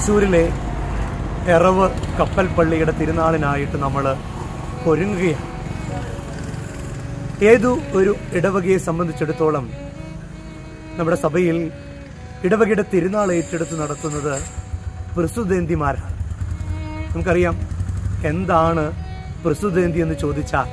തൃശ്ശൂരിലെ എറവ് കപ്പൽ പള്ളിയുടെ തിരുനാളിനായിട്ട് നമ്മൾ ഒരുങ്ങുകയാണ് ഏതു ഒരു ഇടവകയെ സംബന്ധിച്ചിടത്തോളം നമ്മുടെ സഭയിൽ ഇടവകയുടെ തിരുനാൾ ഏറ്റെടുത്ത് നടത്തുന്നത് പ്രസുദേന്തിമാരാണ് നമുക്കറിയാം എന്താണ് പ്രസുദേന്തി എന്ന് ചോദിച്ചാൽ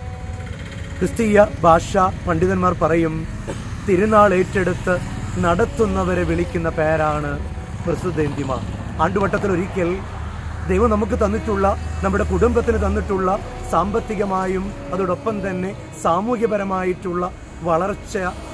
ക്രിസ്തീയ ഭാഷ പണ്ഡിതന്മാർ പറയും തിരുനാൾ ഏറ്റെടുത്ത് നടത്തുന്നവരെ വിളിക്കുന്ന പേരാണ് പ്രസുദേന്തിമാർ ആണ്ടുവട്ടത്തിൽ ഒരിക്കൽ ദൈവം നമുക്ക് തന്നിട്ടുള്ള നമ്മുടെ കുടുംബത്തിന് തന്നിട്ടുള്ള സാമ്പത്തികമായും അതോടൊപ്പം തന്നെ സാമൂഹ്യപരമായിട്ടുള്ള വളർച്ച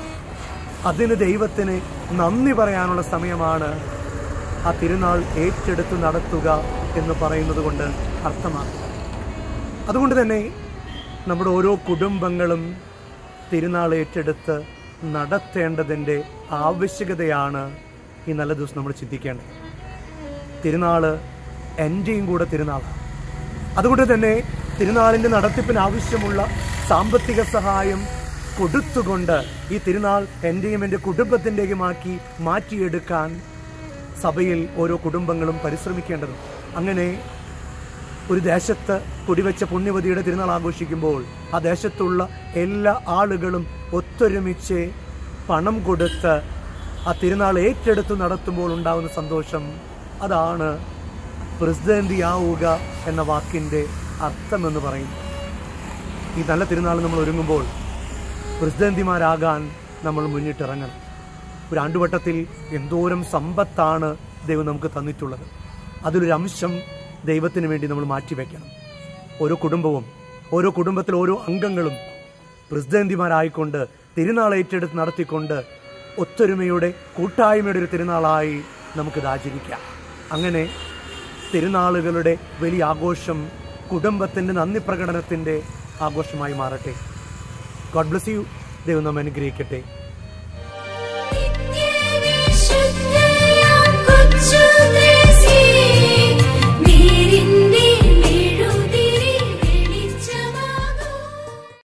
അതിന് ദൈവത്തിന് നന്ദി പറയാനുള്ള സമയമാണ് ആ തിരുനാൾ ഏറ്റെടുത്ത് നടത്തുക എന്ന് പറയുന്നത് കൊണ്ട് അർത്ഥമാണ് അതുകൊണ്ട് തന്നെ നമ്മുടെ ഓരോ കുടുംബങ്ങളും തിരുനാൾ ഏറ്റെടുത്ത് നടത്തേണ്ടതിൻ്റെ ആവശ്യകതയാണ് ഈ നല്ല ദിവസം നമ്മൾ ചിന്തിക്കേണ്ടത് തിരുനാള് എൻ്റെയും കൂടെ തിരുനാളാണ് അതുകൊണ്ട് തന്നെ തിരുനാളിൻ്റെ നടത്തിപ്പിന് ആവശ്യമുള്ള സാമ്പത്തിക സഹായം കൊടുത്തുകൊണ്ട് ഈ തിരുനാൾ എൻ്റെയും എൻ്റെ കുടുംബത്തിൻ്റെയുമാക്കി മാറ്റിയെടുക്കാൻ സഭയിൽ ഓരോ കുടുംബങ്ങളും പരിശ്രമിക്കേണ്ടതുണ്ട് അങ്ങനെ ഒരു ദേശത്ത് കുടിവെച്ച പുണ്യവതിയുടെ തിരുനാൾ ആഘോഷിക്കുമ്പോൾ ആ ദേശത്തുള്ള എല്ലാ ആളുകളും ഒത്തൊരുമിച്ച് പണം കൊടുത്ത് ആ തിരുനാൾ ഏറ്റെടുത്ത് നടത്തുമ്പോൾ ഉണ്ടാകുന്ന സന്തോഷം അതാണ് പ്രസിദ്ധന്തിയാവുക എന്ന വാക്കിൻ്റെ അർത്ഥമെന്ന് പറയും ഈ നല്ല തിരുനാൾ നമ്മൾ ഒരുങ്ങുമ്പോൾ പ്രസിദ്ധന്തിമാരാകാൻ നമ്മൾ മുന്നിട്ടിറങ്ങണം ഒരു ആണ്ടുവട്ടത്തിൽ എന്തോരം സമ്പത്താണ് ദൈവം നമുക്ക് തന്നിട്ടുള്ളത് അതിലൊരു അംശം ദൈവത്തിന് വേണ്ടി നമ്മൾ മാറ്റിവെക്കണം ഓരോ കുടുംബവും ഓരോ കുടുംബത്തിൽ ഓരോ അംഗങ്ങളും പ്രസിദ്ധന്തിമാരായിക്കൊണ്ട് തിരുനാൾ ഏറ്റെടുത്ത് നടത്തിക്കൊണ്ട് ഒത്തൊരുമയുടെ കൂട്ടായ്മയുടെ ഒരു തിരുനാളായി നമുക്കിത് ആചരിക്കാം അങ്ങനെ തിരുനാളുകളുടെ വലിയ ആഘോഷം കുടുംബത്തിൻ്റെ നന്ദി പ്രകടനത്തിൻ്റെ ആഘോഷമായി മാറട്ടെ ഗോഡ് ബ്ലസ് യു ദൈവം നമ്മെ അനുഗ്രഹിക്കട്ടെ